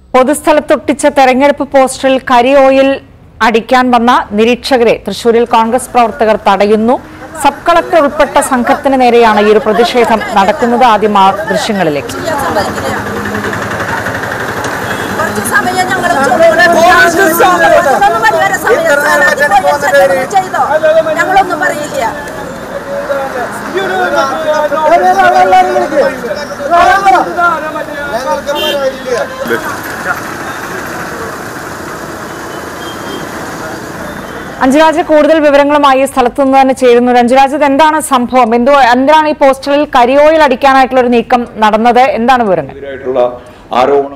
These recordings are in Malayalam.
പൊതുസ്ഥലത്തൊട്ടിച്ച തെരഞ്ഞെടുപ്പ് പോസ്റ്ററിൽ കരി ഓയിൽ അടിക്കാൻ വന്ന നിരീക്ഷകരെ തൃശൂരിൽ കോൺഗ്രസ് പ്രവർത്തകർ തടയുന്നു സബ് കളക്ടർ ഉൾപ്പെട്ട സംഘത്തിന് നേരെയാണ് ഈ ഒരു പ്രതിഷേധം നടക്കുന്നത് ആദ്യം ആ ദൃശ്യങ്ങളിലേക്ക് ചെയ്യാൻ സമ്മതിക്കില്ല. കുറച്ച് സമയം ഞങ്ങൾ പതിനൊന്ന് മണി വരെ സമയം സ്ഥാനാർത്ഥി പോയി ചെക്കപ്പ് ചെയ്തോ ഞങ്ങളൊന്നും പറയില്ല അഞ്ജുരാജ് കൂടുതൽ വിവരങ്ങളുമായി സ്ഥലത്തു നിന്ന് തന്നെ ചേരുന്നു അഞ്ജുരാജ് ഇത് എന്താണ് സംഭവം എന്തോ എന്താണ് ഈ പോസ്റ്ററിൽ കരി ഓയിൽ അടിക്കാനായിട്ടുള്ള ഒരു നീക്കം നടന്നത് എന്താണ് വിവരങ്ങൾ എതിരായിട്ടുള്ള ആരോപണം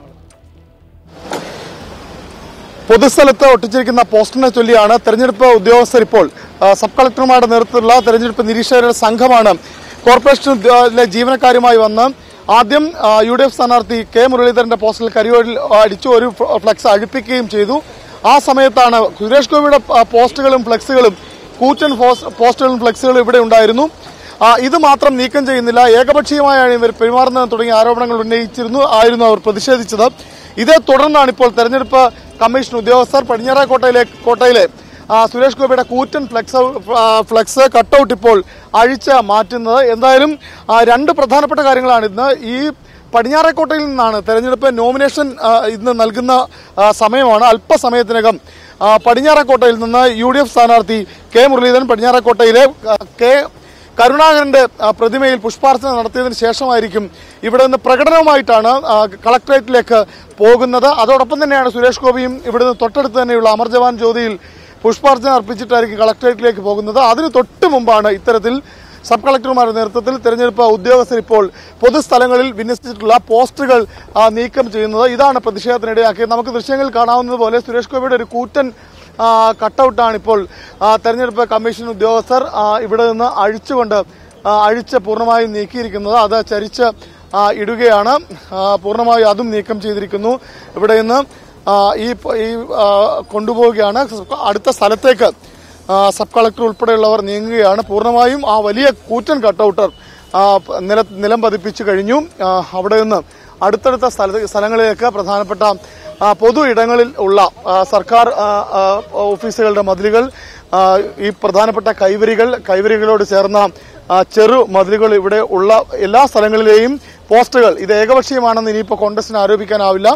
പൊതുസ്ഥലത്ത് ഒട്ടിച്ചിരിക്കുന്ന പോസ്റ്ററിനെ ചൊല്ലിയാണ് തെരഞ്ഞെടുപ്പ് ഉദ്യോഗസ്ഥർ ഇപ്പോൾ ആ, സബ് കളക്ടർമാരുടെ നേതൃത്വത്തിലുള്ള തെരഞ്ഞെടുപ്പ് നിരീക്ഷകരുടെ സംഘമാണ് കോർപ്പറേഷൻ ഉദ്യോഗ- ജീവനക്കാരുമായി വന്ന് ആദ്യം ആ, യു ഡി എഫ് സ്ഥാനാർത്ഥി കെ മുരളീധരന്റെ പോസ്റ്ററിൽ കരിയോയിൽ അടിച്ചു ഒരു ഫ്ല- ഫ്ലക്സ് അഴിപ്പിക്കുകയും ചെയ്തു ആ സമയത്താണ് സുരേഷ് ഗോപിയുടെ ആ, പോസ്റ്റുകളും ഫ്ലക്സുകളും കൂറ്റൻ ഫോസ്- പോസ്റ്റുകളും ഫ്ലക്സുകളും ഇവിടെ ഉണ്ടായിരുന്നു ആ, ഇത് മാത്രം നീക്കം ചെയ്യുന്നില്ല ഏകപക്ഷീയമായാണ് ഇവർ പെരുമാറുന്നത് തുടങ്ങിയ ആരോപണങ്ങൾ ഉന്നയിച്ചിരുന്നു ആയിരുന്നു അവർ പ്രതിഷേധിച്ചത് ഇതേ തുടർന്നാണ് ഇപ്പോൾ തെരഞ്ഞെടുപ്പ് കമ്മീഷൻ ഉദ്യോഗസ്ഥർ പടിഞ്ഞാറ കോട്ടയിലെ കോട്ടയിലെ ആ, സുരേഷ് ഗോപിയുടെ കൂറ്റൻ ഫ്ലെക്സ് ആ, ഫ്ലെക്സ് കട്ടൗട്ട് ഇപ്പോൾ അഴിച്ച് മാറ്റുന്നത് എന്തായാലും ആ, രണ്ട് പ്രധാനപ്പെട്ട കാര്യങ്ങളാണ് ഇന്ന് ഈ പടിഞ്ഞാറേക്കോട്ടയിൽ നിന്നാണ് തെരഞ്ഞെടുപ്പ് നോമിനേഷൻ ആ, ഇന്ന് നൽകുന്ന ആ, സമയമാണ് അല്പസമയത്തിനകം ആ, പടിഞ്ഞാറേക്കോട്ടയിൽ നിന്ന് യു ഡി എഫ് സ്ഥാനാർത്ഥി കെ മുരളീധരൻ പടിഞ്ഞാറേക്കോട്ടയിലെ ആ, കെ കരുണാകരന്റെ ആ, പ്രതിമയിൽ പുഷ്പാർച്ചന നടത്തിയതിനു ശേഷമായിരിക്കും ഇവിടെ നിന്ന് പ്രകടനവുമായിട്ടാണ് ആ, കളക്ടറേറ്റിലേക്ക് പോകുന്നത് അതോടൊപ്പം തന്നെയാണ് സുരേഷ് ഗോപിയും ഇവിടുന്ന് തൊട്ടടുത്ത് തന്നെയുള്ള അമർ ജവാൻ ജ്യോതിയിൽ പുഷ്പാർച്ചന അർപ്പിച്ചിട്ടായിരിക്കും കളക്ടറേറ്റിലേക്ക് പോകുന്നത് അതിന് തൊട്ട് മുമ്പാണ് ഇത്തരത്തിൽ സബ് കളക്ടർമാരുടെ നേതൃത്വത്തിൽ തെരഞ്ഞെടുപ്പ് ഉദ്യോഗസ്ഥർ ഇപ്പോൾ പൊതുസ്ഥലങ്ങളിൽ വിന്യസിച്ചിട്ടുള്ള പോസ്റ്ററുകൾ ആ, നീക്കം ചെയ്യുന്നത് ഇതാണ് പ്രതിഷേധത്തിനിടയാക്കിയത് നമുക്ക് ദൃശ്യങ്ങളിൽ കാണാവുന്നത് പോലെ സുരേഷ് ഗോപിയുടെ ഒരു കൂറ്റൻ ആ, കട്ടൗട്ടാണ് ഇപ്പോൾ ആ, തെരഞ്ഞെടുപ്പ് കമ്മീഷൻ ഉദ്യോഗസ്ഥർ ആ, ഇവിടെ നിന്ന് അഴിച്ചുകൊണ്ട് ആ, അഴിച്ച് പൂർണ്ണമായും നീക്കിയിരിക്കുന്നത് അത് ചരിച്ച് ആ, ഇടുകയാണ് ആ, പൂർണ്ണമായും അതും നീക്കം ചെയ്തിരിക്കുന്നു ഇവിടെ നിന്ന് ആ, ഈ പ- ഈ ആ, കൊണ്ടുപോവുകയാണ് അടുത്ത സ്ഥലത്തേക്ക് ആ, സബ് കളക്ടർ ഉൾപ്പെടെയുള്ളവർ നീങ്ങുകയാണ് പൂർണ്ണമായും ആ വലിയ കൂറ്റൻ കട്ടൗട്ടർ ആ, പ- നില നിലം പതിപ്പിച്ചു കഴിഞ്ഞു ആ, അവിടെ നിന്ന് അടുത്തടുത്ത സ്ഥല സ്ഥലങ്ങളിലേക്ക് പ്രധാനപ്പെട്ട ആ, പൊതു ഇടങ്ങളിൽ ഉള്ള ആ, സർക്കാർ ആ, ആ, ഓഫീസുകളുടെ മതിലുകൾ ആ, ഈ പ്രധാനപ്പെട്ട കൈവരികൾ കൈവരികളോട് ചേർന്ന ആ, ചെറു മതിലുകൾ ഇവിടെ ഉള്ള എല്ലാ സ്ഥലങ്ങളിലെയും പോസ്റ്ററുകൾ ഇത് ഏകപക്ഷീയമാണെന്ന് ഇനിയിപ്പോൾ കോൺഗ്രസിന് ആരോപിക്കാനാവില്ല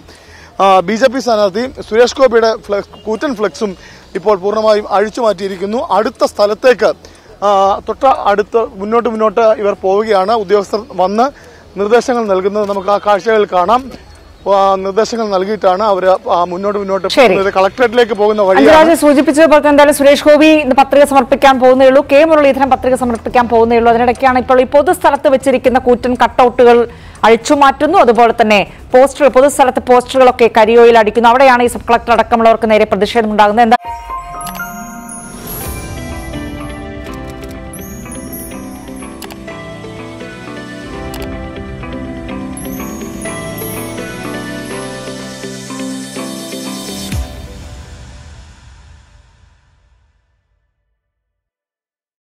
ബി ജെ പി സ്ഥാനാർത്ഥി സുരേഷ് ഗോപിയുടെ ഫ്ലെക്സ് കൂറ്റൻ ഫ്ലെക്സും ഇപ്പോൾ പൂർണ്ണമായും അഴിച്ചു മാറ്റിയിരിക്കുന്നു അടുത്ത സ്ഥലത്തേക്ക് ആ, തൊട്ട അടുത്ത് മുന്നോട്ട് മുന്നോട്ട് ഇവർ പോവുകയാണ് ഉദ്യോഗസ്ഥർ വന്ന് നിർദ്ദേശങ്ങൾ നൽകുന്നത് നമുക്ക് ആ കാഴ്ചകൾ കാണാം ആ, നിർദ്ദേശങ്ങൾ നൽകിയിട്ടാണ് അവർ മുന്നോട്ട് മുന്നോട്ട് ശരി. പോകുന്നത് കളക്ടറേറ്റിലേക്ക് പോകുന്ന വഴിയാണ് അഞ്ജുരാജ് സൂചിപ്പിച്ചതുപോലെ തന്നെ എന്തായാലും സുരേഷ് ഗോപി ഇന്ന് പത്രിക സമർപ്പിക്കാൻ പോകുന്നേ ഉള്ളൂ കെ മുരളീധരൻ പത്രിക സമർപ്പിക്കാൻ പോകുന്നേ ഉള്ളൂ അതിനിടയ്ക്കാണ് ഇപ്പോൾ ഈ പൊതുസ്ഥലത്ത് വെച്ചിരിക്കുന്ന കൂറ്റൻ കട്ടൗട്ടുകൾ അഴിച്ചു മാറ്റുന്നു അതുപോലെ തന്നെ പോസ്റ്ററുകൾ പൊതുസ്ഥലത്ത് പോസ്റ്ററുകളൊക്കെ കരിയോയിൽ അടിക്കുന്നു അവിടെയാണ് ഈ സബ് കളക്ടർ അടക്കമുള്ളവർക്ക് നേരെ പ്രതിഷേധം ഉണ്ടാകുന്നത് എന്തായാലും